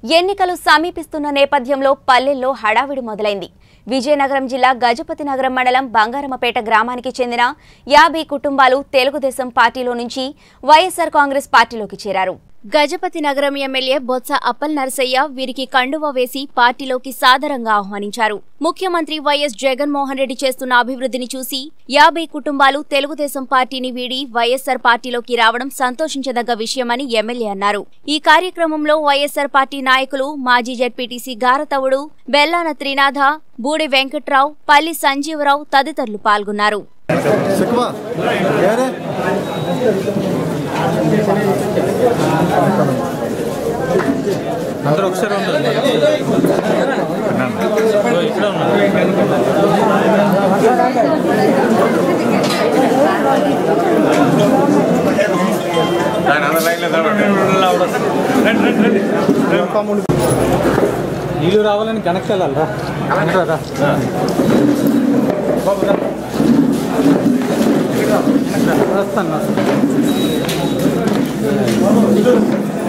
ఎన్నికలు సమీపిస్తున్న నేపథ్యంలో పల్లెల్లో హడావిడి మొదలైంది విజయనగరం జిల్లా గజపతి నగరం మండలం బంగారమపేట గ్రామానికి చెందిన యాభై కుటుంబాలు తెలుగుదేశం పార్టీలో నుంచి వైఎస్సార్ కాంగ్రెస్ పార్టీలోకి చేరారు గజపతి నగరం ఎమ్మెల్యే బొత్స అప్పల్ నరసయ్య వీరికి కండువా వేసి పార్టీలోకి సాదరంగా ఆహ్వానించారు ముఖ్యమంత్రి వైఎస్ జగన్మోహన్ రెడ్డి చేస్తున్న అభివృద్ధిని చూసి యాభై కుటుంబాలు తెలుగుదేశం పార్టీని వీడి వైఎస్సార్ పార్టీలోకి రావడం సంతోషించదగ్గ విషయమని ఎమ్మెల్యే అన్నారు ఈ కార్యక్రమంలో వైఎస్సార్ పార్టీ నాయకులు మాజీ జడ్పీటీసీ గారతవుడు బెల్లాన త్రినాథ బూడి వెంకట్రావు పల్లి సంజీవరావు తదితరులు పాల్గొన్నారు సిక్కువా ఏరే అందరూ ఒకసారి ఉండండి ఇదిగో ఇక్కడ ఉన్నారు నీళ్ళు రావాలని కనెక్ట్ వెళ్ళాలరా రా బాబు రా. వస్తాను వస్తాను